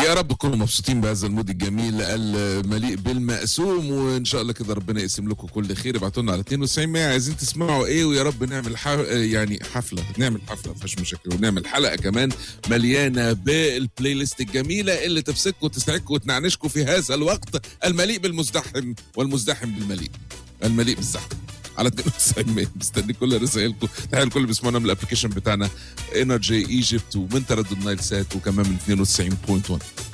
يا رب تكونوا مبسوطين بهذا المود الجميل المليء بالمقسوم وان شاء الله كده ربنا يقسم لكم كل خير ابعتوا لنا على 92 100 عايزين تسمعوا ايه ويا رب نعمل ح... يعني حفله نعمل حفله مفيش مشاكل ونعمل حلقه كمان مليانه بالبلاي ليست الجميله اللي تبسطكم وتسعدكم وتنعنشكم في هذا الوقت المليء بالمزدحم والمزدحم بالمليء المليء بالزحمه على 92 100 مستني كل رسائلكم تحيه لكل اللي بيسمعونا من الابلكيشن بتاعنا انرجي ايجيبت ومن تردد نايل سات وكمان من 92.1